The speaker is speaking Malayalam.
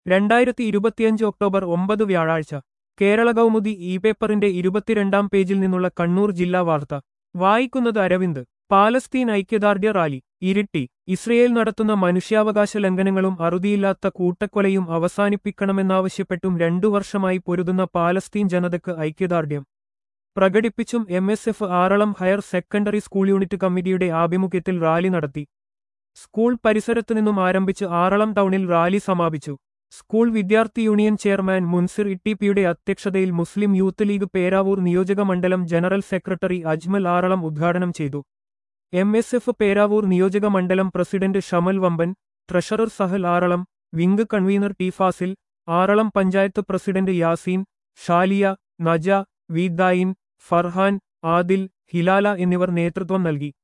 രണ്ടായിരത്തി ഇരുപത്തിയഞ്ച് ഒക്ടോബർ ഒമ്പത് വ്യാഴാഴ്ച കേരള കൗമുദി ഇ പേപ്പറിന്റെ ഇരുപത്തിരണ്ടാം പേജിൽ നിന്നുള്ള കണ്ണൂർ ജില്ലാ വാർത്ത വായിക്കുന്നത് അരവിന്ദ് പാലസ്തീൻ ഐക്യദാർഢ്യ റാലി ഇരിട്ടി ഇസ്രയേൽ നടത്തുന്ന മനുഷ്യാവകാശ ലംഘനങ്ങളും അറുതിയില്ലാത്ത കൂട്ടക്കൊലയും അവസാനിപ്പിക്കണമെന്നാവശ്യപ്പെട്ടും രണ്ടു വർഷമായി പൊരുതുന്ന പാലസ്തീൻ ജനതയ്ക്ക് ഐക്യദാർഢ്യം പ്രകടിപ്പിച്ചും M S F Aralam higher secondary school unit കമ്മിറ്റിയുടെ ആഭിമുഖ്യത്തിൽ റാലി നടത്തി സ്കൂൾ പരിസരത്തു നിന്നും ആരംഭിച്ച് ആറളം ടൗണിൽ റാലി സമാപിച്ചു സ്കൂൾ വിദ്യാർത്ഥി യൂണിയൻ ചെയർമാൻ മുൻസിർ ഇട്ടിപിയുടെ അധ്യക്ഷതയിൽ മുസ്ലിം യൂത്ത് ലീഗ് പേരാവൂർ നിയോജക മണ്ഡലം ജനറൽ സെക്രട്ടറി അജ്മൽ ആറളം ഉദ്ഘാടനം ചെയ്തു എം എസ് എഫ് പേരാവൂർ നിയോജക മണ്ഡലം president Shamal Vamban treasurer Sahal Aralam wing convener T Fasil Aralam panchayat president Yaseen Shaliya Naja Veedayin Farhan Adil Hilala എന്നിവർ നേതൃത്വം നൽകി